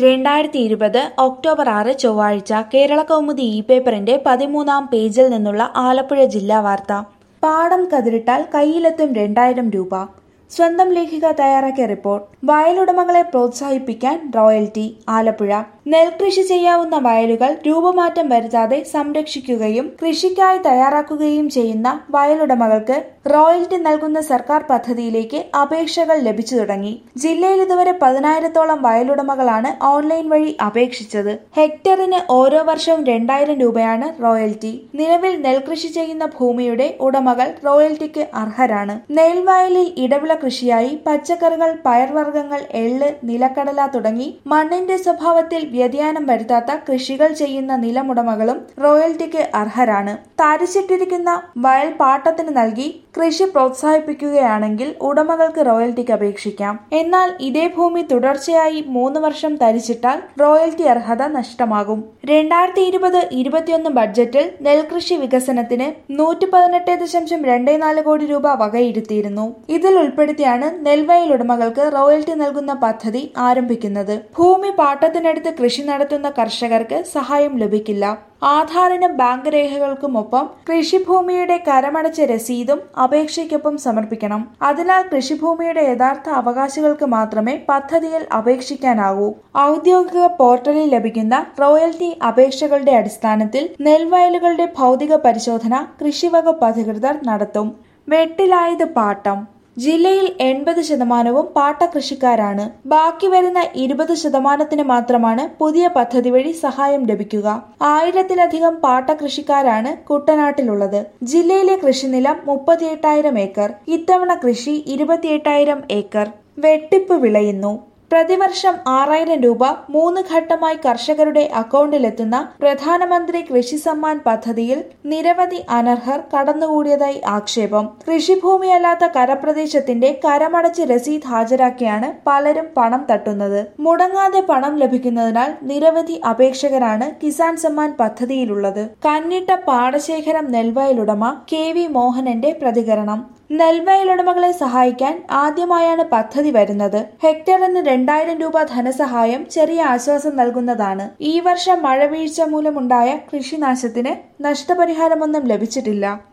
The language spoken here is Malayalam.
രണ്ടായിരത്തി ഇരുപത് ഒക്ടോബർ ആറ് ചൊവ്വാഴ്ച കേരള കൗമുദി ഇ പേപ്പറിന്റെ പതിമൂന്നാം പേജിൽ നിന്നുള്ള ആലപ്പുഴ ജില്ലാ വാർത്ത പാടം കതിരിട്ടാൽ കയ്യിലെത്തും രണ്ടായിരം രൂപ സ്വന്തം ലേഖിക തയ്യാറാക്കിയ റിപ്പോർട്ട് വയലുടമകളെ പ്രോത്സാഹിപ്പിക്കാൻ റോയൽറ്റി ആലപ്പുഴ നെൽകൃഷി ചെയ്യാവുന്ന വയലുകൾ രൂപമാറ്റം വരുത്താതെ സംരക്ഷിക്കുകയും കൃഷിക്കായി തയ്യാറാക്കുകയും ചെയ്യുന്ന വയലുടമകൾക്ക് റോയൽറ്റി നൽകുന്ന സർക്കാർ പദ്ധതിയിലേക്ക് അപേക്ഷകൾ ലഭിച്ചു തുടങ്ങി ജില്ലയിൽ ഇതുവരെ പതിനായിരത്തോളം വയലുടമകളാണ് ഓൺലൈൻ വഴി അപേക്ഷിച്ചത് ഹെക്ടറിന് ഓരോ വർഷവും രണ്ടായിരം രൂപയാണ് റോയൽറ്റി നിലവിൽ നെൽകൃഷി ചെയ്യുന്ന ഭൂമിയുടെ ഉടമകൾ റോയൽറ്റിക്ക് അർഹരാണ് നെൽവയലിൽ ഇടവിള കൃഷിയായി പച്ചക്കറികൾ പയർവർഗ്ഗങ്ങൾ എള്ള് നിലക്കടല തുടങ്ങി മണ്ണിന്റെ സ്വഭാവത്തിൽ വ്യതിയാനം വരുത്താത്ത കൃഷികൾ ചെയ്യുന്ന നിലമുടമകളും റോയൽറ്റിക്ക് അർഹരാണ് തരിച്ചിട്ടിരിക്കുന്ന വയൽ പാട്ടത്തിന് നൽകി കൃഷി പ്രോത്സാഹിപ്പിക്കുകയാണെങ്കിൽ ഉടമകൾക്ക് റോയൽറ്റിക്ക് അപേക്ഷിക്കാം എന്നാൽ ഇതേ ഭൂമി തുടർച്ചയായി മൂന്ന് വർഷം തരിച്ചിട്ടാൽ റോയൽറ്റി അർഹത നഷ്ടമാകും രണ്ടായിരത്തി ഇരുപത് ഇരുപത്തിയൊന്ന് ബഡ്ജറ്റിൽ നെൽകൃഷി വികസനത്തിന് നൂറ്റി പതിനെട്ട് ദശാംശം രണ്ടേ നാല് കോടി രൂപ വകയിരുത്തിയിരുന്നു ഇതിൽ ഉൾപ്പെടുത്തിയാണ് നെൽവയൽ ഉടമകൾക്ക് റോയൽറ്റി നൽകുന്ന പദ്ധതി ആരംഭിക്കുന്നത് ഭൂമി പാട്ടത്തിനടുത്ത് കൃഷി നടത്തുന്ന കർഷകർക്ക് സഹായം ലഭിക്കില്ല ആധാറിനും ബാങ്ക് രേഖകൾക്കുമൊപ്പം കൃഷിഭൂമിയുടെ കരമടച്ച രസീതും അപേക്ഷയ്ക്കൊപ്പം സമർപ്പിക്കണം അതിനാൽ കൃഷിഭൂമിയുടെ യഥാർത്ഥ അവകാശികൾക്ക് മാത്രമേ പദ്ധതിയിൽ അപേക്ഷിക്കാനാവൂ ഔദ്യോഗിക പോർട്ടലിൽ ലഭിക്കുന്ന റോയൽറ്റി അപേക്ഷകളുടെ അടിസ്ഥാനത്തിൽ നെൽവയലുകളുടെ ഭൗതിക പരിശോധന കൃഷിവകുപ്പ് അധികൃതർ നടത്തും വെട്ടിലായത് പാട്ടം ജില്ലയിൽ എൺപത് ശതമാനവും പാട്ടകൃഷിക്കാരാണ് ബാക്കി വരുന്ന ഇരുപത് ശതമാനത്തിന് മാത്രമാണ് പുതിയ പദ്ധതി വഴി സഹായം ലഭിക്കുക ആയിരത്തിലധികം പാട്ടകൃഷിക്കാരാണ് കുട്ടനാട്ടിലുള്ളത് ജില്ലയിലെ കൃഷിനിലം മുപ്പത്തിയെട്ടായിരം ഏക്കർ ഇത്തവണ കൃഷി ഇരുപത്തിയെട്ടായിരം ഏക്കർ വെട്ടിപ്പ് വിളയുന്നു പ്രതിവർഷം ആറായിരം രൂപ മൂന്ന് ഘട്ടമായി കർഷകരുടെ അക്കൗണ്ടിലെത്തുന്ന പ്രധാനമന്ത്രി കൃഷി സമ്മാൻ പദ്ധതിയിൽ നിരവധി അനർഹർ കടന്നുകൂടിയതായി ആക്ഷേപം കൃഷിഭൂമിയല്ലാത്ത കരപ്രദേശത്തിന്റെ കരമടച്ച് രസീത് ഹാജരാക്കിയാണ് പലരും പണം തട്ടുന്നത് മുടങ്ങാതെ പണം ലഭിക്കുന്നതിനാൽ നിരവധി അപേക്ഷകരാണ് കിസാൻ സമ്മാൻ പദ്ധതിയിലുള്ളത് കന്നിട്ട പാടശേഖരം നെൽവയലുടമ കെ വി മോഹനന്റെ പ്രതികരണം നെൽവയലുടമകളെ സഹായിക്കാൻ ആദ്യമായാണ് പദ്ധതി വരുന്നത് ഹെക്ടറിന് രണ്ടായിരം രൂപ ധനസഹായം ചെറിയ ആശ്വാസം നൽകുന്നതാണ് ഈ വർഷം മഴവീഴ്ച മൂലമുണ്ടായ കൃഷിനാശത്തിന് നഷ്ടപരിഹാരമൊന്നും ലഭിച്ചിട്ടില്ല